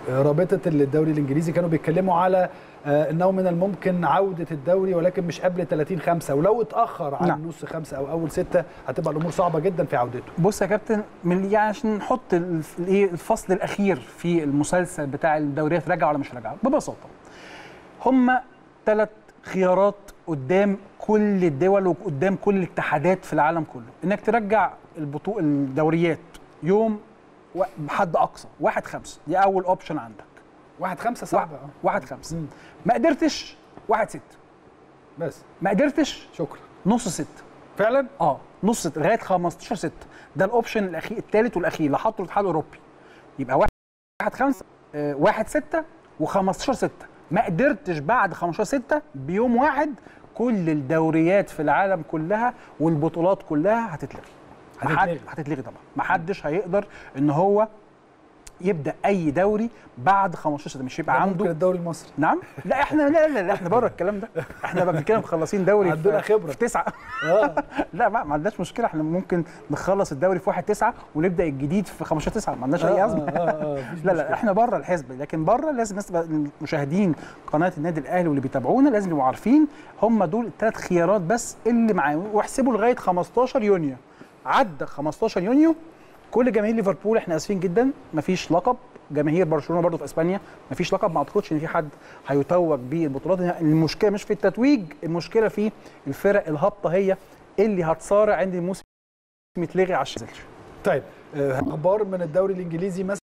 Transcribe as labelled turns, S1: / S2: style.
S1: رابطه الدوري الانجليزي كانوا بيتكلموا على آه، انه من الممكن عوده الدوري ولكن مش قبل 30 5 ولو اتاخر عن
S2: نعم.
S1: نص خمسة او اول ستة هتبقى الامور صعبه جدا في عودته
S2: بص يا كابتن من يعني عشان نحط الف- الايه الفصل الاخير في المسلسل بتاع الدوريات راجعه ولا مش راجعه ببساطه هم ثلاث خيارات قدام كل الدول وقدام كل الاتحادات في العالم كله انك ترجع البطوله الدوريات يوم و- بحد اقصى واحد خمسة دي اول اوبشن عندك
S1: واحد خمسة
S2: واحد,
S1: صعبه آه.
S2: واحد خمسة
S1: مم.
S2: ما قدرتش واحد ستة
S1: بس
S2: ما قدرتش
S1: شكرا
S2: نص ستة
S1: فعلا
S2: اه نص ست- لغايه 15 6 ده الاوبشن الاخير الثالث والاخير اللي حطه الاتحاد الاوروبي يبقى واحد واحد خمسة آه، واحد ستة و15 6 ما قدرتش بعد 15 6 بيوم واحد كل الدوريات في العالم كلها والبطولات كلها هتتلغي محد-
S1: هتتلغي.
S2: هتتلغي طبعا ما حدش هيقدر ان هو يبدا اي دوري بعد 15 6 مش يبقى
S1: ممكن
S2: عنده
S1: الدوري المصري
S2: نعم لا احنا لا لا, لا احنا بره الكلام ده احنا بقى بنتكلم مخلصين دوري
S1: عندنا
S2: في-
S1: خبرة.
S2: في تسعه
S1: اه
S2: لا ما ما عندناش مشكله احنا ممكن نخلص الدوري في 1 9 ونبدا الجديد في 15 9 ما عندناش اي ازمه
S1: آه، آه، آه، مفيش
S2: لا
S1: مشكلة.
S2: لا احنا بره الحسبه لكن بره لازم الناس تبقى مشاهدين قناه النادي الاهلي واللي بيتابعونا لازم يبقوا عارفين هم دول الثلاث خيارات بس اللي معاهم واحسبوا لغايه 15 يونيو عدى 15 يونيو كل جماهير ليفربول احنا اسفين جدا مفيش لقب جماهير برشلونه برضو في اسبانيا مفيش لقب ما اعتقدش ان في حد هيتوج بالبطولات المشكله مش في التتويج المشكله في الفرق الهابطه هي اللي هتصارع عند الموسم يتلغي عشان
S1: طيب آه، اخبار من الدوري الانجليزي مثلا